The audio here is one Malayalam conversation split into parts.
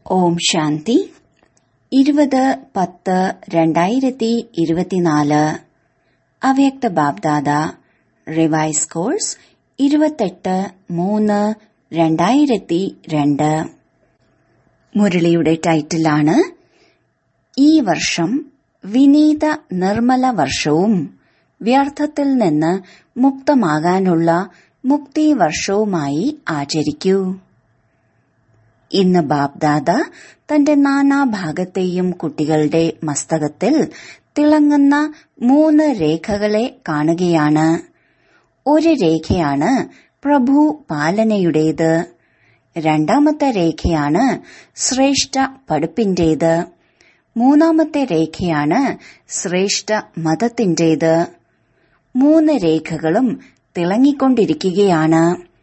ഓം ശാന്തി ഇരുപത് പത്ത് രണ്ടായിരത്തി ഇരുപത്തിനാല് അവ്യക്ത ബാബ്ദാദ റിവൈസ് കോഴ്സ് ഇരുപത്തെട്ട് മൂന്ന് രണ്ടായിരത്തി രണ്ട് മുരളിയുടെ ടൈറ്റിലാണ് ഈ വർഷം വിനീത നിർമ്മല വർഷവും വ്യർത്ഥത്തിൽ നിന്ന് മുക്തമാകാനുള്ള മുക്തി വർഷവുമായി ആചരിക്കൂ ഇന്ന് ബാബ്ദാദ തന്റെ നാനാഭാഗത്തെയും കുട്ടികളുടെ മസ്തകത്തിൽ തിളങ്ങുന്ന മൂന്ന് രേഖകളെ കാണുകയാണ് ഒരു രേഖയാണ് പ്രഭു പാലനയുടേത് രണ്ടാമത്തെ രേഖയാണ് ശ്രേഷ്ഠ പഠിപ്പിന്റേത് മൂന്നാമത്തെ രേഖയാണ് ശ്രേഷ്ഠ മതത്തിന്റേത് മൂന്ന് രേഖകളും തിളങ്ങിക്കൊണ്ടിരിക്കുകയാണ്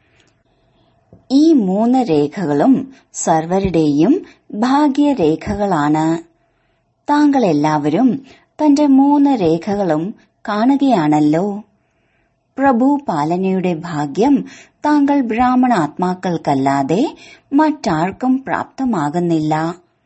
ഈ മൂന്ന് രേഖകളും സർവരുടെയും ഭാഗ്യരേഖകളാണ് താങ്കൾ എല്ലാവരും തന്റെ മൂന്ന് രേഖകളും കാണുകയാണല്ലോ പ്രഭു പാലനയുടെ ഭാഗ്യം താങ്കൾ ബ്രാഹ്മണാത്മാക്കൾക്കല്ലാതെ മറ്റാർക്കും പ്രാപ്തമാകുന്നില്ല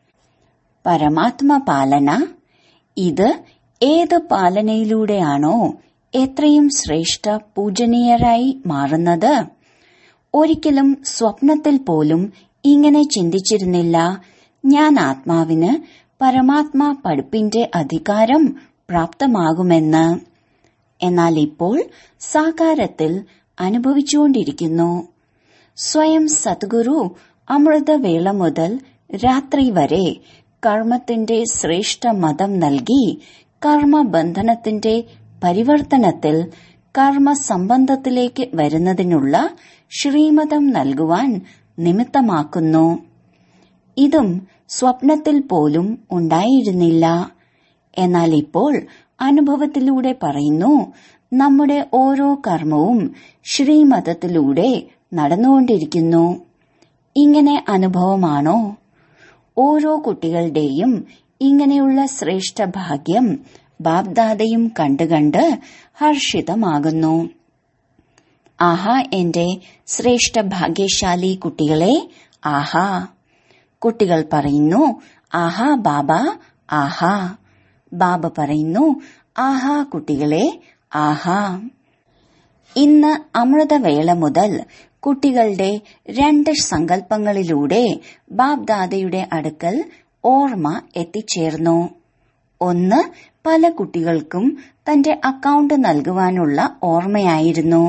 പരമാത്മ പാലന ഇത് ഏത് പാലനയിലൂടെയാണോ എത്രയും ശ്രേഷ്ഠ പൂജനീയരായി മാറുന്നത് ഒരിക്കലും സ്വപ്നത്തിൽ പോലും ഇങ്ങനെ ചിന്തിച്ചിരുന്നില്ല ഞാൻ ആത്മാവിന് പരമാത്മാ പഠിപ്പിന്റെ അധികാരം പ്രാപ്തമാകുമെന്ന് എന്നാൽ ഇപ്പോൾ സാകാരത്തിൽ അനുഭവിച്ചുകൊണ്ടിരിക്കുന്നു സ്വയം സദ്ഗുരു അമൃതവേള മുതൽ രാത്രി വരെ കർമ്മത്തിന്റെ ശ്രേഷ്ഠ മതം നൽകി കർമ്മബന്ധനത്തിന്റെ പരിവർത്തനത്തിൽ കർമ്മ സംബന്ധത്തിലേക്ക് വരുന്നതിനുള്ള ശ്രീമതം നൽകുവാൻ നിമിത്തമാക്കുന്നു ഇതും സ്വപ്നത്തിൽ പോലും ഉണ്ടായിരുന്നില്ല എന്നാൽ ഇപ്പോൾ അനുഭവത്തിലൂടെ പറയുന്നു നമ്മുടെ ഓരോ കർമ്മവും ശ്രീമതത്തിലൂടെ നടന്നുകൊണ്ടിരിക്കുന്നു ഇങ്ങനെ അനുഭവമാണോ ഓരോ കുട്ടികളുടെയും ഇങ്ങനെയുള്ള ശ്രേഷ്ഠ ഭാഗ്യം ബാബ്ദാദയും കണ്ടുകണ്ട് ഹർഷിതമാകുന്നു ആഹാ എന്റെ ശ്രേഷ്ഠ ഭാഗ്യശാലി കുട്ടികളെ ആഹാ കുട്ടികൾ പറയുന്നു ആഹാ ബാബ ആഹാ ബാബ പറയുന്നു ആഹാ കുട്ടികളെ ആഹാ ഇന്ന് അമൃതവേള മുതൽ കുട്ടികളുടെ രണ്ട് സങ്കല്പങ്ങളിലൂടെ ബാബ്ദാദയുടെ അടുക്കൽ ഓർമ്മ എത്തിച്ചേർന്നു ഒന്ന് പല കുട്ടികൾക്കും തന്റെ അക്കൗണ്ട് നൽകുവാനുള്ള ഓർമ്മയായിരുന്നു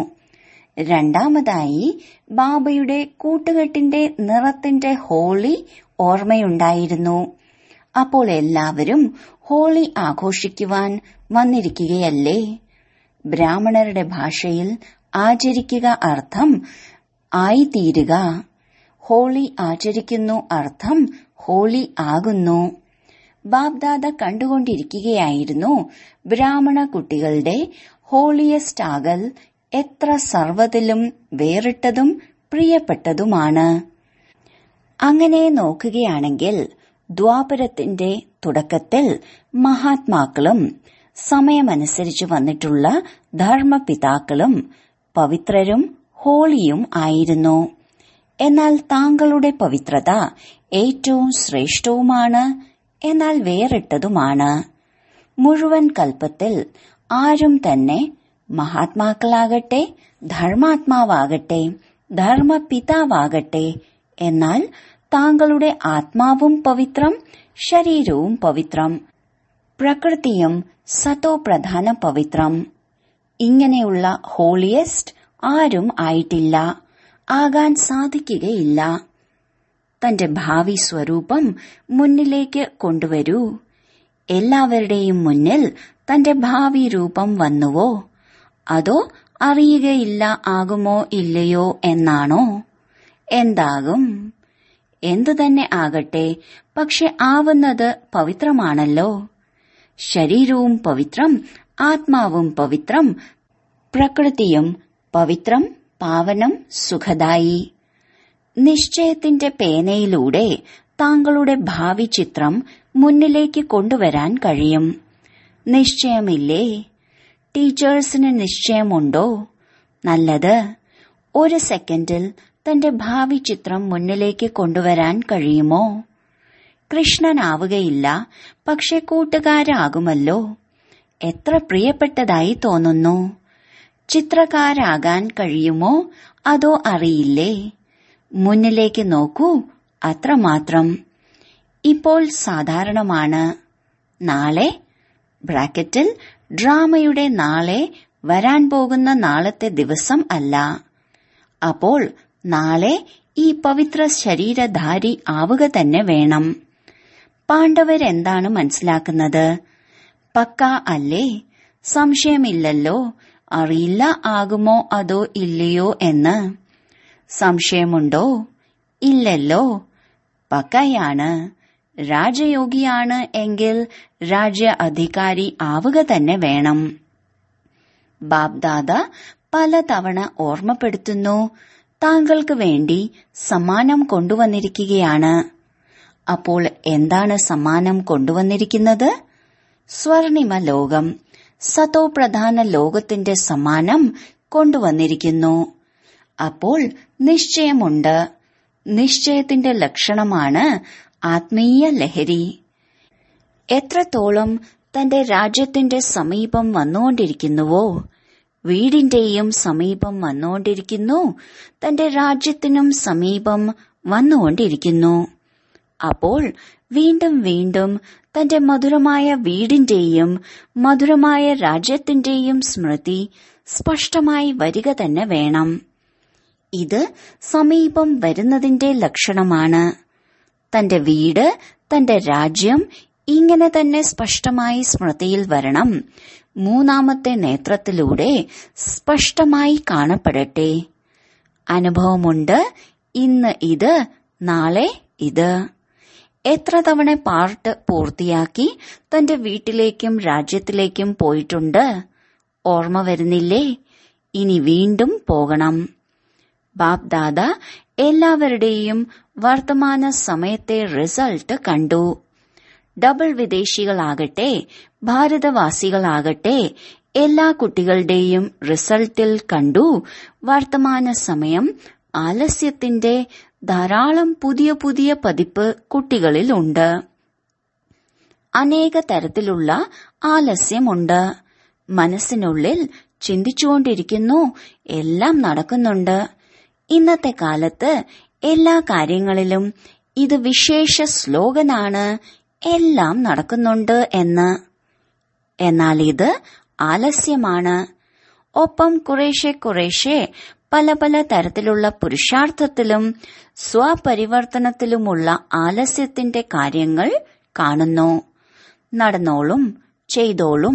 രണ്ടാമതായി ബാബയുടെ കൂട്ടുകെട്ടിന്റെ നിറത്തിന്റെ ഹോളി ഓർമ്മയുണ്ടായിരുന്നു അപ്പോൾ എല്ലാവരും ഹോളി ആഘോഷിക്കുവാൻ വന്നിരിക്കുകയല്ലേ ബ്രാഹ്മണരുടെ ഭാഷയിൽ ആചരിക്കുക അർത്ഥം ആയിത്തീരുക ഹോളി ആചരിക്കുന്നു അർത്ഥം ഹോളി ആകുന്നു ബാബ്ദാദ കണ്ടുകൊണ്ടിരിക്കുകയായിരുന്നു ബ്രാഹ്മണ കുട്ടികളുടെ ഹോളിയസ്റ്റ് ആകൽ എത്ര സർവ്വതിലും വേറിട്ടതും പ്രിയപ്പെട്ടതുമാണ് അങ്ങനെ നോക്കുകയാണെങ്കിൽ ദ്വാപരത്തിന്റെ തുടക്കത്തിൽ മഹാത്മാക്കളും സമയമനുസരിച്ച് വന്നിട്ടുള്ള ധർമ്മപിതാക്കളും പവിത്രരും ഹോളിയും ആയിരുന്നു എന്നാൽ താങ്കളുടെ പവിത്രത ഏറ്റവും ശ്രേഷ്ഠവുമാണ് എന്നാൽ വേറിട്ടതുമാണ് മുഴുവൻ കൽപ്പത്തിൽ ആരും തന്നെ മഹാത്മാക്കളാകട്ടെ ധർമാത്മാവാകട്ടെ ധർമ്മപിതാവാകട്ടെ എന്നാൽ താങ്കളുടെ ആത്മാവും പവിത്രം ശരീരവും പവിത്രം പ്രകൃതിയും സതോ പ്രധാന പവിത്രം ഇങ്ങനെയുള്ള ഹോളിയസ്റ്റ് ആരും ആയിട്ടില്ല ആകാൻ സാധിക്കുകയില്ല തന്റെ ഭാവി സ്വരൂപം മുന്നിലേക്ക് കൊണ്ടുവരൂ എല്ലാവരുടെയും മുന്നിൽ തന്റെ ഭാവി രൂപം വന്നുവോ അതോ അറിയുകയില്ല ആകുമോ ഇല്ലയോ എന്നാണോ എന്താകും എന്തു തന്നെ ആകട്ടെ പക്ഷെ ആവുന്നത് പവിത്രമാണല്ലോ ശരീരവും പവിത്രം ആത്മാവും പവിത്രം പ്രകൃതിയും പവിത്രം പാവനം സുഖദായി നിശ്ചയത്തിന്റെ പേനയിലൂടെ താങ്കളുടെ ഭാവി ചിത്രം മുന്നിലേക്ക് കൊണ്ടുവരാൻ കഴിയും നിശ്ചയമില്ലേ ടീച്ചേഴ്സിന് നിശ്ചയമുണ്ടോ നല്ലത് ഒരു സെക്കൻഡിൽ തന്റെ ഭാവി ചിത്രം മുന്നിലേക്ക് കൊണ്ടുവരാൻ കഴിയുമോ കൃഷ്ണനാവുകയില്ല പക്ഷെ കൂട്ടുകാരാകുമല്ലോ എത്ര പ്രിയപ്പെട്ടതായി തോന്നുന്നു ചിത്രകാരാകാൻ കഴിയുമോ അതോ അറിയില്ലേ മുന്നിലേക്ക് നോക്കൂ അത്രമാത്രം ഇപ്പോൾ സാധാരണമാണ് നാളെ ബ്രാക്കറ്റിൽ ഡ്രാമയുടെ നാളെ വരാൻ പോകുന്ന നാളത്തെ ദിവസം അല്ല അപ്പോൾ നാളെ ഈ പവിത്ര ശരീരധാരി ആവുക തന്നെ വേണം പാണ്ഡവരെന്താണ് മനസ്സിലാക്കുന്നത് പക്ക അല്ലേ സംശയമില്ലല്ലോ അറിയില്ല ആകുമോ അതോ ഇല്ലയോ എന്ന് സംശയമുണ്ടോ ഇല്ലല്ലോ പക്കയാണ് രാജയോഗിയാണ് എങ്കിൽ രാജ്യ അധികാരി ആവുക തന്നെ വേണം ബാബ്ദാദ പലതവണ ഓർമ്മപ്പെടുത്തുന്നു താങ്കൾക്ക് വേണ്ടി സമ്മാനം കൊണ്ടുവന്നിരിക്കുകയാണ് അപ്പോൾ എന്താണ് സമ്മാനം കൊണ്ടുവന്നിരിക്കുന്നത് സ്വർണിമ ലോകം സതോ പ്രധാന ലോകത്തിന്റെ സമ്മാനം കൊണ്ടുവന്നിരിക്കുന്നു അപ്പോൾ നിശ്ചയമുണ്ട് നിശ്ചയത്തിന്റെ ലക്ഷണമാണ് ആത്മീയ ലഹരി എത്രത്തോളം തന്റെ രാജ്യത്തിന്റെ സമീപം വന്നുകൊണ്ടിരിക്കുന്നുവോ വീടിന്റെയും സമീപം വന്നുകൊണ്ടിരിക്കുന്നു തന്റെ രാജ്യത്തിനും സമീപം വന്നുകൊണ്ടിരിക്കുന്നു അപ്പോൾ വീണ്ടും വീണ്ടും തന്റെ മധുരമായ വീടിന്റെയും മധുരമായ രാജ്യത്തിന്റെയും സ്മൃതി സ്പഷ്ടമായി വരിക തന്നെ വേണം ഇത് സമീപം വരുന്നതിന്റെ ലക്ഷണമാണ് തന്റെ വീട് തന്റെ രാജ്യം ഇങ്ങനെ തന്നെ സ്പഷ്ടമായി സ്മൃതിയിൽ വരണം മൂന്നാമത്തെ നേത്രത്തിലൂടെ സ്പഷ്ടമായി കാണപ്പെടട്ടെ അനുഭവമുണ്ട് ഇന്ന് ഇത് നാളെ ഇത് എത്ര തവണ പാർട്ട് പൂർത്തിയാക്കി തന്റെ വീട്ടിലേക്കും രാജ്യത്തിലേക്കും പോയിട്ടുണ്ട് ഓർമ്മ വരുന്നില്ലേ ഇനി വീണ്ടും പോകണം ബാപ് ദാദ എല്ലാവരുടെയും വർത്തമാന സമയത്തെ റിസൾട്ട് കണ്ടു ഡബിൾ വിദേശികളാകട്ടെ ഭാരതവാസികളാകട്ടെ എല്ലാ കുട്ടികളുടെയും റിസൾട്ടിൽ കണ്ടു വർത്തമാന സമയം ആലസ്യത്തിന്റെ ധാരാളം പുതിയ പുതിയ പതിപ്പ് കുട്ടികളിൽ ഉണ്ട് അനേക തരത്തിലുള്ള ആലസ്യമുണ്ട് മനസ്സിനുള്ളിൽ ചിന്തിച്ചുകൊണ്ടിരിക്കുന്നു എല്ലാം നടക്കുന്നുണ്ട് ഇന്നത്തെ കാലത്ത് എല്ലാ കാര്യങ്ങളിലും ഇത് വിശേഷ സ്ലോഗനാണ് എല്ലാം നടക്കുന്നുണ്ട് എന്ന് എന്നാൽ ഇത് ആലസ്യമാണ് ഒപ്പം കുറേശ്ശെ കുറേശ്ശെ പല പല തരത്തിലുള്ള പുരുഷാർത്ഥത്തിലും സ്വപരിവർത്തനത്തിലുമുള്ള ആലസ്യത്തിന്റെ കാര്യങ്ങൾ കാണുന്നു നടന്നോളും ചെയ്തോളും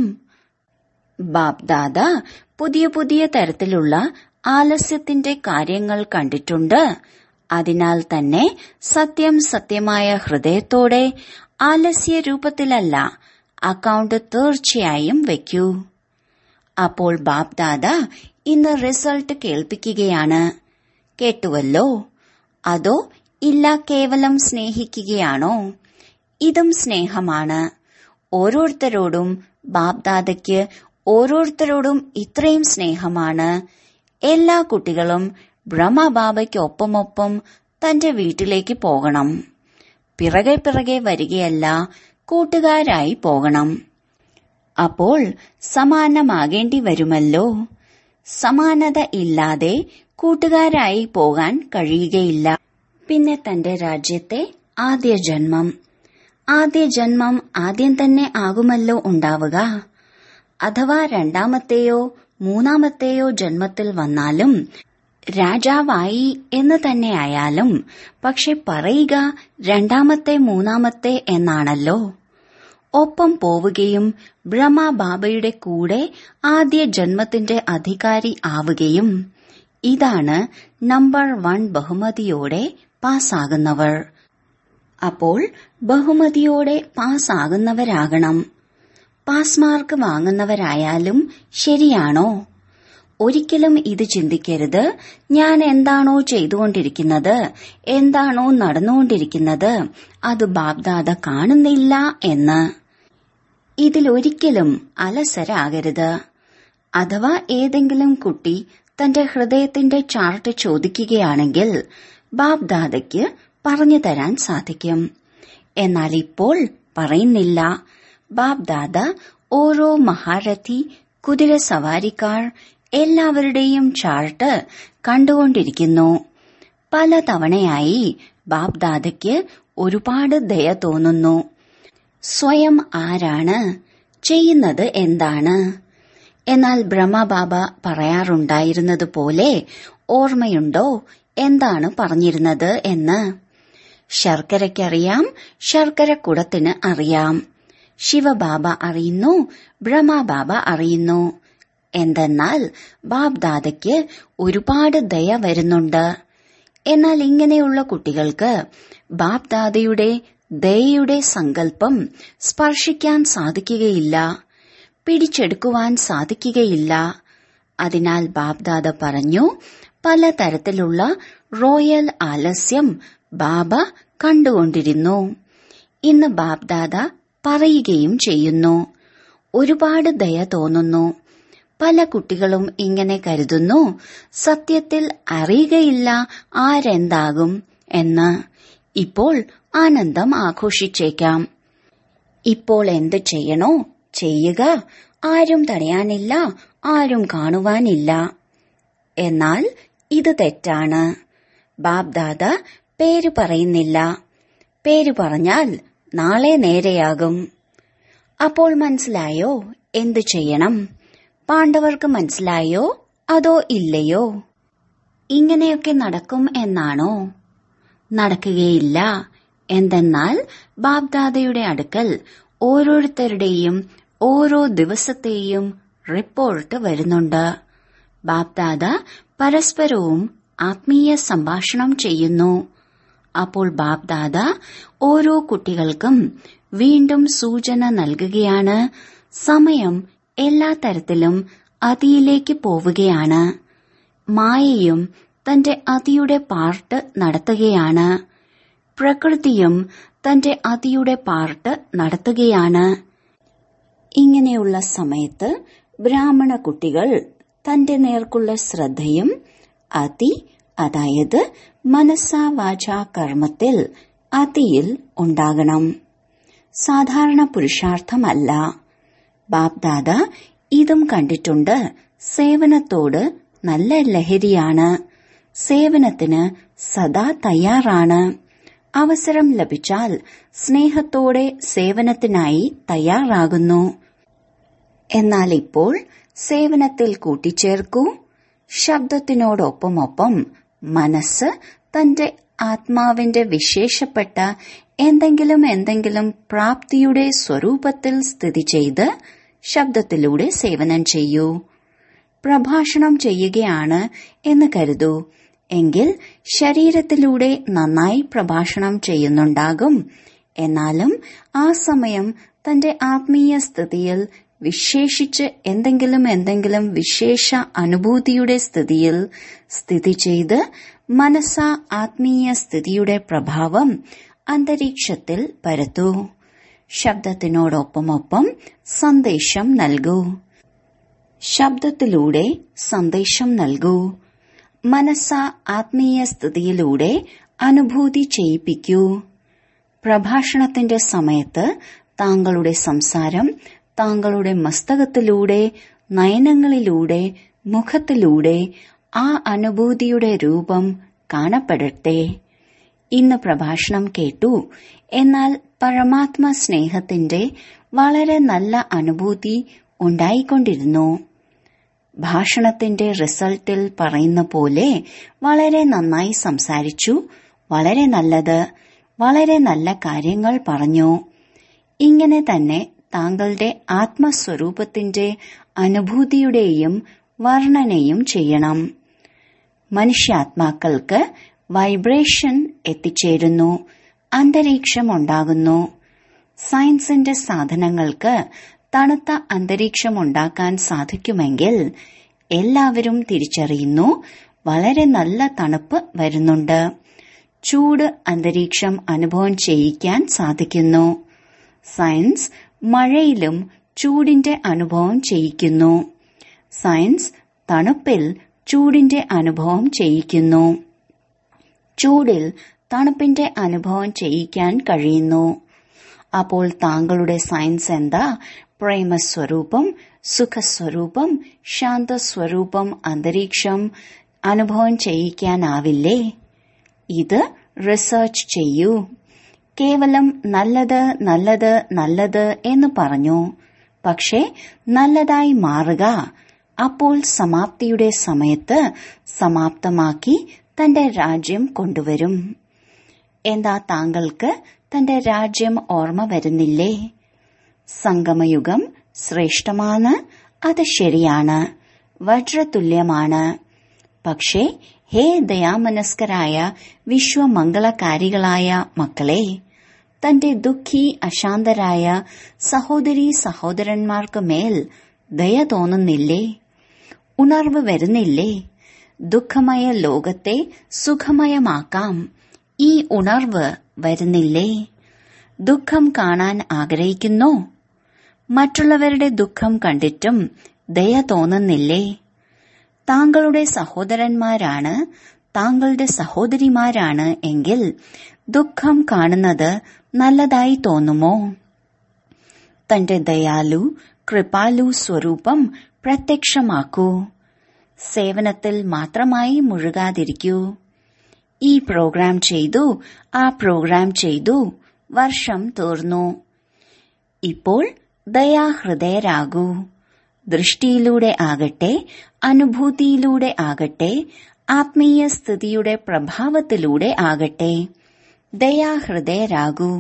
ബാപ് ദാദ പുതിയ പുതിയ തരത്തിലുള്ള ആലസ്യത്തിന്റെ കാര്യങ്ങൾ കണ്ടിട്ടുണ്ട് അതിനാൽ തന്നെ സത്യം സത്യമായ ഹൃദയത്തോടെ ആലസ്യ രൂപത്തിലല്ല അക്കൗണ്ട് തീർച്ചയായും വയ്ക്കൂ അപ്പോൾ ബാപ് ദാദ ഇന്ന് റിസൾട്ട് കേൾപ്പിക്കുകയാണ് കേട്ടുവല്ലോ അതോ ഇല്ല കേവലം സ്നേഹിക്കുകയാണോ ഇതും സ്നേഹമാണ് ഓരോരുത്തരോടും ബാപ്ദാദയ്ക്ക് ഓരോരുത്തരോടും ഇത്രയും സ്നേഹമാണ് എല്ലാ കുട്ടികളും ബ്രഹ്മബാബയ്ക്കൊപ്പമൊപ്പം തന്റെ വീട്ടിലേക്ക് പോകണം പിറകെ പിറകെ വരികയല്ല കൂട്ടുകാരായി പോകണം അപ്പോൾ സമാനമാകേണ്ടി വരുമല്ലോ സമാനത ഇല്ലാതെ കൂട്ടുകാരായി പോകാൻ കഴിയുകയില്ല പിന്നെ തന്റെ രാജ്യത്തെ ആദ്യ ജന്മം ആദ്യ ജന്മം ആദ്യം തന്നെ ആകുമല്ലോ ഉണ്ടാവുക അഥവാ രണ്ടാമത്തെയോ മൂന്നാമത്തെയോ ജന്മത്തിൽ വന്നാലും രാജാവായി എന്ന് തന്നെയായാലും പക്ഷെ പറയുക രണ്ടാമത്തെ മൂന്നാമത്തെ എന്നാണല്ലോ ഒപ്പം പോവുകയും ബ്രഹ്മബാബയുടെ കൂടെ ആദ്യ ജന്മത്തിന്റെ അധികാരി ആവുകയും ഇതാണ് നമ്പർ വൺ ബഹുമതിയോടെ പാസ്സാകുന്നവർ അപ്പോൾ ബഹുമതിയോടെ പാസ്സാകുന്നവരാകണം പാസ് മാർക്ക് വാങ്ങുന്നവരായാലും ശരിയാണോ ഒരിക്കലും ഇത് ചിന്തിക്കരുത് ഞാൻ എന്താണോ ചെയ്തുകൊണ്ടിരിക്കുന്നത് എന്താണോ നടന്നുകൊണ്ടിരിക്കുന്നത് അത് ബാബ്ദാദ കാണുന്നില്ല എന്ന് ഇതിലൊരിക്കലും അലസരാകരുത് അഥവാ ഏതെങ്കിലും കുട്ടി തന്റെ ഹൃദയത്തിന്റെ ചാർട്ട് ചോദിക്കുകയാണെങ്കിൽ ബാബ്ദാദയ്ക്ക് പറഞ്ഞു തരാൻ സാധിക്കും എന്നാൽ ഇപ്പോൾ പറയുന്നില്ല ബാബ് ദാദ ഓരോ മഹാരഥി കുതിര സവാരിക്കാർ എല്ലാവരുടെയും ചാർട്ട് കണ്ടുകൊണ്ടിരിക്കുന്നു പലതവണയായി ബാബ് ദാദയ്ക്ക് ഒരുപാട് ദയ തോന്നുന്നു സ്വയം ആരാണ് ചെയ്യുന്നത് എന്താണ് എന്നാൽ ബ്രഹ്മബാബ പറയാറുണ്ടായിരുന്നതുപോലെ ഓർമ്മയുണ്ടോ എന്താണ് പറഞ്ഞിരുന്നത് എന്ന് ശർക്കരയ്ക്കറിയാം ശർക്കരക്കുടത്തിന് അറിയാം ശിവബാബ അറിയുന്നു ബ്രഹ്മബാബ അറിയുന്നു എന്തെന്നാൽ ബാബ് ദാദയ്ക്ക് ഒരുപാട് ദയ വരുന്നുണ്ട് എന്നാൽ ഇങ്ങനെയുള്ള കുട്ടികൾക്ക് ബാബ് ദാദയുടെ ദയയുടെ സങ്കല്പം സ്പർശിക്കാൻ സാധിക്കുകയില്ല പിടിച്ചെടുക്കുവാൻ സാധിക്കുകയില്ല അതിനാൽ ബാബ്ദാദ പറഞ്ഞു പലതരത്തിലുള്ള റോയൽ ആലസ്യം ബാബ കണ്ടുകൊണ്ടിരുന്നു ഇന്ന് ബാബ്ദാദ പറയുകയും ചെയ്യുന്നു ഒരുപാട് ദയ തോന്നുന്നു പല കുട്ടികളും ഇങ്ങനെ കരുതുന്നു സത്യത്തിൽ അറിയുകയില്ല ആരെന്താകും എന്ന് ഇപ്പോൾ ആനന്ദം ആഘോഷിച്ചേക്കാം ഇപ്പോൾ എന്ത് ചെയ്യണോ ചെയ്യുക ആരും തടയാനില്ല ആരും കാണുവാനില്ല എന്നാൽ ഇത് തെറ്റാണ് ബാബ്ദാദ പേര് പറയുന്നില്ല പേര് പറഞ്ഞാൽ നാളെ നേരെയാകും അപ്പോൾ മനസ്സിലായോ എന്തു ചെയ്യണം പാണ്ഡവർക്ക് മനസ്സിലായോ അതോ ഇല്ലയോ ഇങ്ങനെയൊക്കെ നടക്കും എന്നാണോ നടക്കുകയില്ല എന്തെന്നാൽ ബാബ്ദാദയുടെ അടുക്കൽ ഓരോരുത്തരുടെയും ഓരോ ദിവസത്തെയും റിപ്പോർട്ട് വരുന്നുണ്ട് ബാബ്ദാദ പരസ്പരവും ആത്മീയ സംഭാഷണം ചെയ്യുന്നു അപ്പോൾ ബാബ്ദാദ ഓരോ കുട്ടികൾക്കും വീണ്ടും സൂചന നൽകുകയാണ് സമയം എല്ലാ തരത്തിലും അതിയിലേക്ക് പോവുകയാണ് മായയും തന്റെ അതിയുടെ പാർട്ട് നടത്തുകയാണ് പ്രകൃതിയും തന്റെ അതിയുടെ പാർട്ട് നടത്തുകയാണ് ഇങ്ങനെയുള്ള സമയത്ത് ബ്രാഹ്മണ കുട്ടികൾ തന്റെ നേർക്കുള്ള ശ്രദ്ധയും അതി അതായത് മനസ്സാ വാച കർമ്മത്തിൽ അതിയിൽ ഉണ്ടാകണം സാധാരണ പുരുഷാർത്ഥമല്ല ബാബ്ദാദ ഇതും കണ്ടിട്ടുണ്ട് സേവനത്തോട് നല്ല ലഹരിയാണ് സേവനത്തിന് സദാ തയ്യാറാണ് അവസരം ലഭിച്ചാൽ സ്നേഹത്തോടെ സേവനത്തിനായി തയ്യാറാകുന്നു എന്നാൽ ഇപ്പോൾ സേവനത്തിൽ കൂട്ടിച്ചേർക്കൂ ശബ്ദത്തിനോടൊപ്പമൊപ്പം മനസ്സ് തന്റെ ആത്മാവിന്റെ വിശേഷപ്പെട്ട എന്തെങ്കിലും എന്തെങ്കിലും പ്രാപ്തിയുടെ സ്വരൂപത്തിൽ സ്ഥിതി ചെയ്ത് ശബ്ദത്തിലൂടെ സേവനം ചെയ്യൂ പ്രഭാഷണം ചെയ്യുകയാണ് എന്ന് കരുതൂ എങ്കിൽ ശരീരത്തിലൂടെ നന്നായി പ്രഭാഷണം ചെയ്യുന്നുണ്ടാകും എന്നാലും ആ സമയം തന്റെ ആത്മീയ സ്ഥിതിയിൽ വിശേഷിച്ച് എന്തെങ്കിലും എന്തെങ്കിലും വിശേഷ അനുഭൂതിയുടെ സ്ഥിതിയിൽ സ്ഥിതി ചെയ്ത് മനസ്സ ആത്മീയ സ്ഥിതിയുടെ പ്രഭാവം അന്തരീക്ഷത്തിൽ പരത്തൂ ശബ്ദത്തിനോടൊപ്പമൊപ്പം സന്ദേശം നൽകൂ ശബ്ദത്തിലൂടെ സന്ദേശം നൽകൂ മനസ്സ ആത്മീയ സ്ഥിതിയിലൂടെ അനുഭൂതി ചെയ്യിപ്പിക്കൂ പ്രഭാഷണത്തിന്റെ സമയത്ത് താങ്കളുടെ സംസാരം താങ്കളുടെ മസ്തകത്തിലൂടെ നയനങ്ങളിലൂടെ മുഖത്തിലൂടെ ആ അനുഭൂതിയുടെ രൂപം കാണപ്പെടട്ടെ ഇന്ന് പ്രഭാഷണം കേട്ടു എന്നാൽ പരമാത്മ സ്നേഹത്തിന്റെ വളരെ നല്ല അനുഭൂതി ഉണ്ടായിക്കൊണ്ടിരുന്നു ഭാഷണത്തിന്റെ റിസൾട്ടിൽ പറയുന്ന പോലെ വളരെ നന്നായി സംസാരിച്ചു വളരെ നല്ലത് വളരെ നല്ല കാര്യങ്ങൾ പറഞ്ഞു ഇങ്ങനെ തന്നെ താങ്കളുടെ ആത്മസ്വരൂപത്തിന്റെ അനുഭൂതിയുടെയും വർണ്ണനയും ചെയ്യണം മനുഷ്യാത്മാക്കൾക്ക് വൈബ്രേഷൻ എത്തിച്ചേരുന്നു അന്തരീക്ഷം ഉണ്ടാകുന്നു സയൻസിന്റെ സാധനങ്ങൾക്ക് തണുത്ത അന്തരീക്ഷം ഉണ്ടാക്കാൻ സാധിക്കുമെങ്കിൽ എല്ലാവരും തിരിച്ചറിയുന്നു വളരെ നല്ല തണുപ്പ് വരുന്നുണ്ട് ചൂട് അന്തരീക്ഷം അനുഭവം ചെയ്യിക്കാൻ സാധിക്കുന്നു സയൻസ് മഴയിലും ചൂടിന്റെ അനുഭവം ചെയ്യിക്കുന്നു സയൻസ് തണുപ്പിൽ ചൂടിന്റെ അനുഭവം ചെയ്യിക്കുന്നു ചൂടിൽ തണുപ്പിന്റെ അനുഭവം ചെയ്യിക്കാൻ കഴിയുന്നു അപ്പോൾ താങ്കളുടെ സയൻസ് എന്താ പ്രേമസ്വരൂപം സുഖസ്വരൂപം ശാന്തസ്വരൂപം അന്തരീക്ഷം അനുഭവം ചെയ്യിക്കാനാവില്ലേ ഇത് റിസർച്ച് ചെയ്യൂ കേവലം നല്ലത് നല്ലത് നല്ലത് എന്ന് പറഞ്ഞു പക്ഷേ നല്ലതായി മാറുക അപ്പോൾ സമാപ്തിയുടെ സമയത്ത് സമാപ്തമാക്കി തന്റെ രാജ്യം കൊണ്ടുവരും എന്താ താങ്കൾക്ക് തന്റെ രാജ്യം ഓർമ്മ വരുന്നില്ലേ സംഗമയുഗം ശ്രേഷ്ഠമാണ് അത് ശരിയാണ് വജ്രതുല്യമാണ് പക്ഷേ ഹേ ദയാമനസ്കരായ വിശ്വമംഗളകാരികളായ മക്കളെ തന്റെ ദുഃഖി അശാന്തരായ സഹോദരി സഹോദരന്മാർക്ക് മേൽ ദയ തോന്നുന്നില്ലേ ഉണർവ് വരുന്നില്ലേ ദുഃഖമയ ലോകത്തെ സുഖമയമാക്കാം ഈ ഉണർവ് വരുന്നില്ലേ ദുഃഖം കാണാൻ ആഗ്രഹിക്കുന്നോ മറ്റുള്ളവരുടെ ദുഃഖം കണ്ടിട്ടും ദയ തോന്നുന്നില്ലേ താങ്കളുടെ സഹോദരന്മാരാണ് താങ്കളുടെ സഹോദരിമാരാണ് എങ്കിൽ ദുഃഖം കാണുന്നത് നല്ലതായി തോന്നുമോ തന്റെ ദയാലു കൃപാലു സ്വരൂപം പ്രത്യക്ഷമാക്കൂ സേവനത്തിൽ മാത്രമായി മുഴുകാതിരിക്കൂ ഈ പ്രോഗ്രാം ചെയ്തു ആ പ്രോഗ്രാം ചെയ്തു വർഷം തീർന്നു ഇപ്പോൾ ദയാഹൃദയരാകൂ ദൃഷ്ടിയിലൂടെ ആകട്ടെ അനുഭൂതിയിലൂടെ ആകട്ടെ ആത്മീയ സ്ഥിതിയുടെ പ്രഭാവത്തിലൂടെ ആകട്ടെ ദയാഹൃദയരാകൂ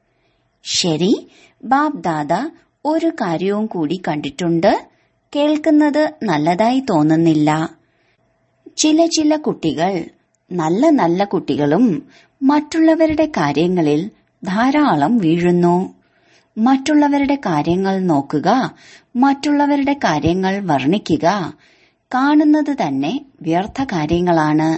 ശരി ബാബ് ദാദ ഒരു കാര്യവും കൂടി കണ്ടിട്ടുണ്ട് കേൾക്കുന്നത് നല്ലതായി തോന്നുന്നില്ല ചില ചില കുട്ടികൾ നല്ല നല്ല കുട്ടികളും മറ്റുള്ളവരുടെ കാര്യങ്ങളിൽ ധാരാളം വീഴുന്നു മറ്റുള്ളവരുടെ കാര്യങ്ങൾ നോക്കുക മറ്റുള്ളവരുടെ കാര്യങ്ങൾ വർണ്ണിക്കുക കാണുന്നത് തന്നെ വ്യർത്ഥ കാര്യങ്ങളാണ്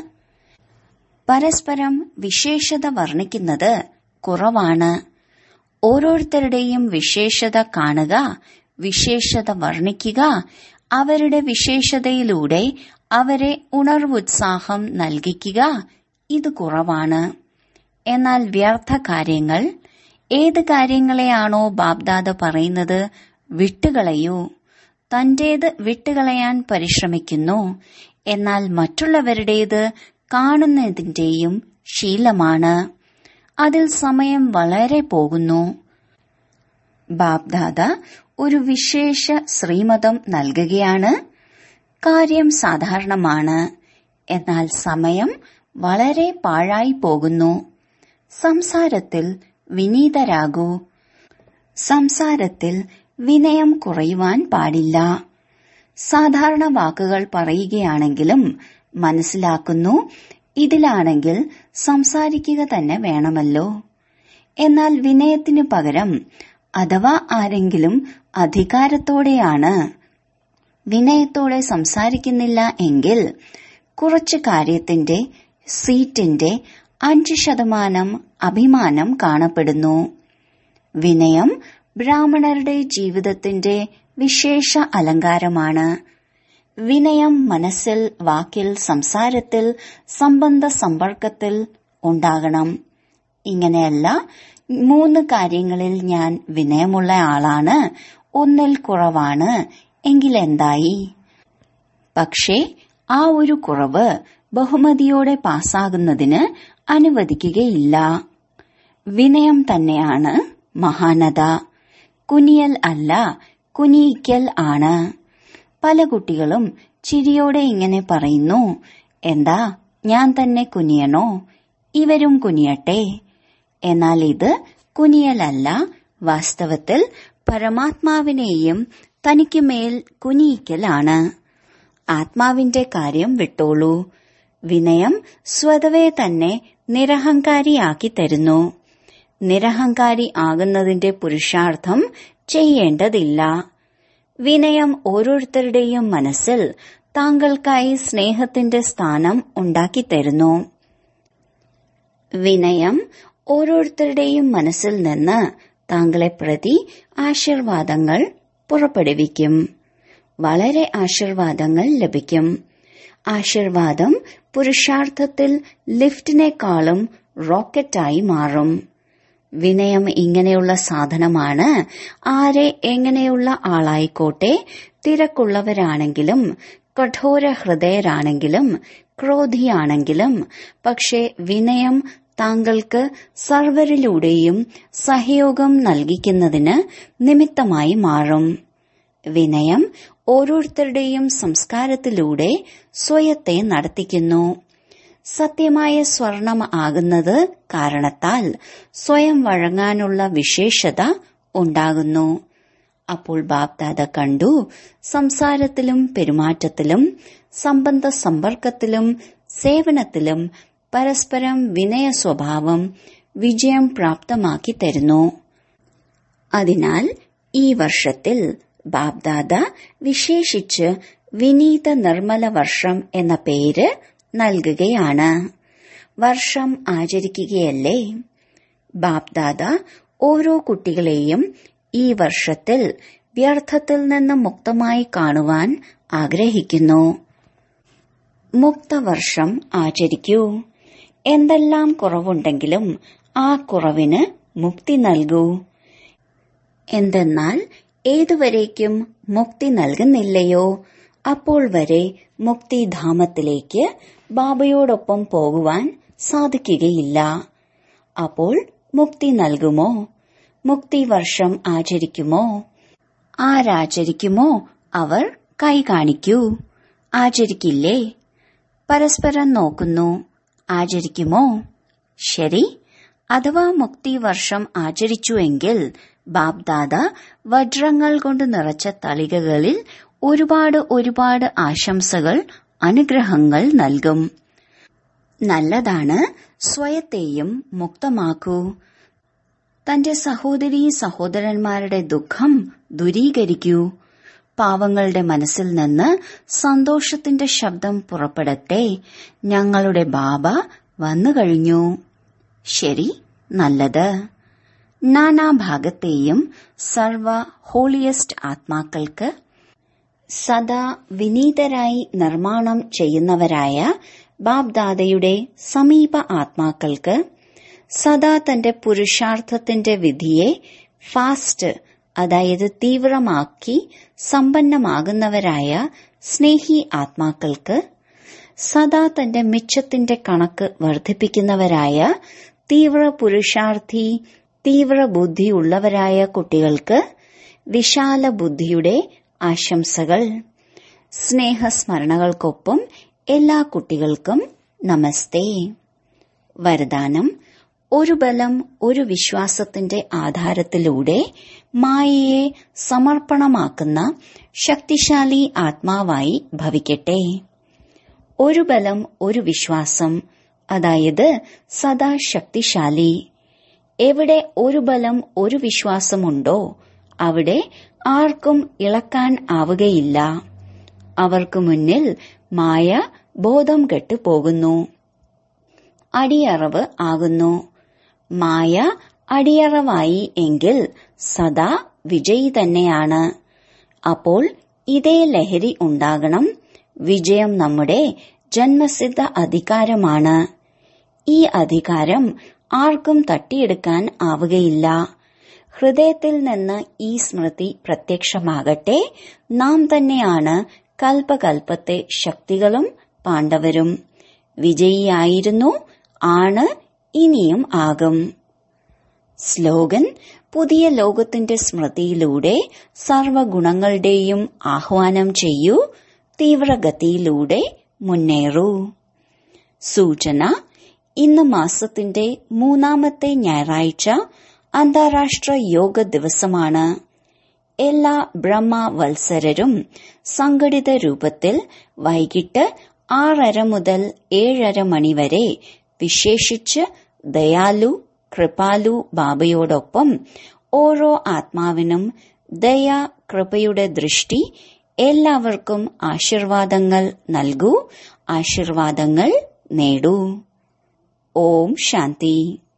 പരസ്പരം വിശേഷത വർണ്ണിക്കുന്നത് കുറവാണ് ഓരോരുത്തരുടെയും വിശേഷത കാണുക വിശേഷത വർണ്ണിക്കുക അവരുടെ വിശേഷതയിലൂടെ അവരെ ഉണർവുത്സാഹം നൽകിക്കുക ഇത് കുറവാണ് എന്നാൽ വ്യർത്ഥ കാര്യങ്ങൾ ഏത് കാര്യങ്ങളെയാണോ ബാബ്ദാദ പറയുന്നത് വിട്ടുകളയൂ തന്റേത് വിട്ടുകളയാൻ പരിശ്രമിക്കുന്നു എന്നാൽ മറ്റുള്ളവരുടേത് കാണുന്നതിന്റെയും ശീലമാണ് അതിൽ സമയം വളരെ പോകുന്നു ബാബ്ദാദ ഒരു വിശേഷ ശ്രീമതം നൽകുകയാണ് കാര്യം സാധാരണമാണ് എന്നാൽ സമയം വളരെ പാഴായി പോകുന്നു സംസാരത്തിൽ വിനീതരാകൂ സംസാരത്തിൽ വിനയം കുറയുവാൻ പാടില്ല സാധാരണ വാക്കുകൾ പറയുകയാണെങ്കിലും മനസ്സിലാക്കുന്നു ഇതിലാണെങ്കിൽ സംസാരിക്കുക തന്നെ വേണമല്ലോ എന്നാൽ വിനയത്തിനു പകരം അഥവാ ആരെങ്കിലും അധികാരത്തോടെയാണ് വിനയത്തോടെ സംസാരിക്കുന്നില്ല എങ്കിൽ കുറച്ച് കാര്യത്തിന്റെ സീറ്റിന്റെ അഞ്ച് ശതമാനം അഭിമാനം കാണപ്പെടുന്നു വിനയം ബ്രാഹ്മണരുടെ ജീവിതത്തിന്റെ വിശേഷ അലങ്കാരമാണ് വിനയം മനസ്സിൽ വാക്കിൽ സംസാരത്തിൽ സംബന്ധ സമ്പർക്കത്തിൽ ഉണ്ടാകണം ഇങ്ങനെയല്ല മൂന്ന് കാര്യങ്ങളിൽ ഞാൻ വിനയമുള്ള ആളാണ് ഒന്നിൽ കുറവാണ് എങ്കിലെന്തായി പക്ഷേ ആ ഒരു കുറവ് ബഹുമതിയോടെ പാസ്സാകുന്നതിന് അനുവദിക്കുകയില്ല വിനയം തന്നെയാണ് മഹാനത കുനിയൽ അല്ല കുനിയിക്കൽ ആണ് പല കുട്ടികളും ചിരിയോടെ ഇങ്ങനെ പറയുന്നു എന്താ ഞാൻ തന്നെ കുനിയണോ ഇവരും കുനിയട്ടെ എന്നാൽ ഇത് കുനിയലല്ല വാസ്തവത്തിൽ പരമാത്മാവിനെയും തനിക്ക് മേൽ കുനിയിക്കലാണ് ആത്മാവിന്റെ കാര്യം വിട്ടോളൂ വിനയം സ്വതവേ തന്നെ നിരഹങ്കാരിയാക്കി തരുന്നു നിരഹങ്കാരി ആകുന്നതിന്റെ പുരുഷാർത്ഥം ചെയ്യേണ്ടതില്ല വിനയം ഓരോരുത്തരുടെയും മനസ്സിൽ താങ്കൾക്കായി സ്നേഹത്തിന്റെ സ്ഥാനം ഉണ്ടാക്കിത്തരുന്നു വിനയം ഓരോരുത്തരുടെയും മനസ്സിൽ നിന്ന് താങ്കളെ പ്രതി ആശീർവാദങ്ങൾ പുറപ്പെടുവിക്കും വളരെ ആശീർവാദങ്ങൾ ലഭിക്കും ആശീർവാദം പുരുഷാർത്ഥത്തിൽ ലിഫ്റ്റിനേക്കാളും റോക്കറ്റായി മാറും വിനയം ഇങ്ങനെയുള്ള സാധനമാണ് ആരെ എങ്ങനെയുള്ള ആളായിക്കോട്ടെ തിരക്കുള്ളവരാണെങ്കിലും കഠോര ഹൃദയരാണെങ്കിലും ക്രോധിയാണെങ്കിലും പക്ഷേ വിനയം താങ്കൾക്ക് സർവരിലൂടെയും സഹയോഗം നൽകിക്കുന്നതിന് നിമിത്തമായി മാറും വിനയം ഓരോരുത്തരുടെയും സംസ്കാരത്തിലൂടെ സ്വയത്തെ നടത്തിക്കുന്നു സത്യമായ സ്വർണം ആകുന്നത് കാരണത്താൽ സ്വയം വഴങ്ങാനുള്ള വിശേഷത ഉണ്ടാകുന്നു അപ്പോൾ ബാപ്ദാദ കണ്ടു സംസാരത്തിലും പെരുമാറ്റത്തിലും സംബന്ധ സമ്പർക്കത്തിലും സേവനത്തിലും പരസ്പരം വിനയ സ്വഭാവം വിജയം പ്രാപ്തമാക്കി തരുന്നു അതിനാൽ ഈ വർഷത്തിൽ ബാബ്ദാദ വിശേഷിച്ച് വിനീത നിർമ്മല വർഷം എന്ന പേര് നൽകുകയാണ് വർഷം ആചരിക്കുകയല്ലേ ബാപ്ദാദ ഓരോ കുട്ടികളെയും ഈ വർഷത്തിൽ വ്യർത്ഥത്തിൽ നിന്ന് മുക്തമായി കാണുവാൻ ആഗ്രഹിക്കുന്നു മുക്തവർഷം ആചരിക്കൂ എന്തെല്ലാം കുറവുണ്ടെങ്കിലും ആ കുറവിന് മുക്തി നൽകൂ എന്തെന്നാൽ ഏതുവരേക്കും മുക്തി നൽകുന്നില്ലയോ അപ്പോൾ വരെ മുക്തിധാമത്തിലേക്ക് ബാബയോടൊപ്പം പോകുവാൻ സാധിക്കുകയില്ല അപ്പോൾ മുക്തി നൽകുമോ മുക്തി വർഷം ആചരിക്കുമോ ആരാചരിക്കുമോ അവർ കൈ കാണിക്കൂ ആചരിക്കില്ലേ പരസ്പരം നോക്കുന്നു ആചരിക്കുമോ ശരി അഥവാ മുക്തി വർഷം ആചരിച്ചുവെങ്കിൽ ബാബ്ദാദ വജ്രങ്ങൾ കൊണ്ട് നിറച്ച തളികകളിൽ ഒരുപാട് ഒരുപാട് ആശംസകൾ അനുഗ്രഹങ്ങൾ നൽകും നല്ലതാണ് സ്വയത്തെയും മുക്തമാക്കൂ തന്റെ സഹോദരീ സഹോദരന്മാരുടെ ദുഃഖം ദൂരീകരിക്കൂ പാവങ്ങളുടെ മനസ്സിൽ നിന്ന് സന്തോഷത്തിന്റെ ശബ്ദം പുറപ്പെടട്ടെ ഞങ്ങളുടെ ബാബ വന്നു കഴിഞ്ഞു ശരി നല്ലത് നാനാഭാഗത്തെയും സർവ ഹോളിയസ്റ്റ് ആത്മാക്കൾക്ക് സദാ വിനീതരായി നിർമ്മാണം ചെയ്യുന്നവരായ ബാബ്ദാദയുടെ സമീപ ആത്മാക്കൾക്ക് സദാ തന്റെ പുരുഷാർത്ഥത്തിന്റെ വിധിയെ ഫാസ്റ്റ് അതായത് തീവ്രമാക്കി സമ്പന്നമാകുന്നവരായ സ്നേഹി ആത്മാക്കൾക്ക് സദാ തന്റെ മിച്ചത്തിന്റെ കണക്ക് വർദ്ധിപ്പിക്കുന്നവരായ തീവ്ര പുരുഷാർത്ഥി തീവ്ര ബുദ്ധിയുള്ളവരായ കുട്ടികൾക്ക് വിശാല ബുദ്ധിയുടെ ആശംസകൾ സ്നേഹസ്മരണകൾക്കൊപ്പം എല്ലാ കുട്ടികൾക്കും നമസ്തേ വരദാനം ഒരു ബലം ഒരു വിശ്വാസത്തിന്റെ ആധാരത്തിലൂടെ മായയെ സമർപ്പണമാക്കുന്ന ശക്തിശാലി ആത്മാവായി ഭവിക്കട്ടെ ഒരു ബലം ഒരു വിശ്വാസം അതായത് സദാ ശക്തിശാലി എവിടെ ഒരു ബലം ഒരു വിശ്വാസമുണ്ടോ അവിടെ ആർക്കും ഇളക്കാൻ ആവുകയില്ല അവർക്ക് മുന്നിൽ മായ ബോധം കെട്ടു പോകുന്നു അടിയറവ് ആകുന്നു മായ അടിയറവായി എങ്കിൽ സദാ വിജയി തന്നെയാണ് അപ്പോൾ ഇതേ ലഹരി ഉണ്ടാകണം വിജയം നമ്മുടെ ജന്മസിദ്ധ അധികാരമാണ് ഈ അധികാരം ആർക്കും തട്ടിയെടുക്കാൻ ആവുകയില്ല ഹൃദയത്തിൽ നിന്ന് ഈ സ്മൃതി പ്രത്യക്ഷമാകട്ടെ നാം തന്നെയാണ് കൽപ്പകൽപ്പത്തെ ശക്തികളും പാണ്ഡവരും വിജയിയായിരുന്നു ആണ് ഇനിയും ആകും സ്ലോഗൻ പുതിയ ലോകത്തിന്റെ സ്മൃതിയിലൂടെ സർവഗുണങ്ങളുടെയും ആഹ്വാനം ചെയ്യൂ തീവ്രഗതിയിലൂടെ മുന്നേറൂ സൂചന ഇന്ന് മാസത്തിന്റെ മൂന്നാമത്തെ ഞായറാഴ്ച അന്താരാഷ്ട്ര യോഗ ദിവസമാണ് എല്ലാ ബ്രഹ്മവത്സരരും സംഘടിത രൂപത്തിൽ വൈകിട്ട് ആറര മുതൽ ഏഴര മണിവരെ വിശേഷിച്ച് ദയാലു കൃപാലു ബാബയോടൊപ്പം ഓരോ ആത്മാവിനും ദയ കൃപയുടെ ദൃഷ്ടി എല്ലാവർക്കും ആശീർവാദങ്ങൾ നൽകൂ ആശീർവാദങ്ങൾ നേടൂ ഓം ശാന്തി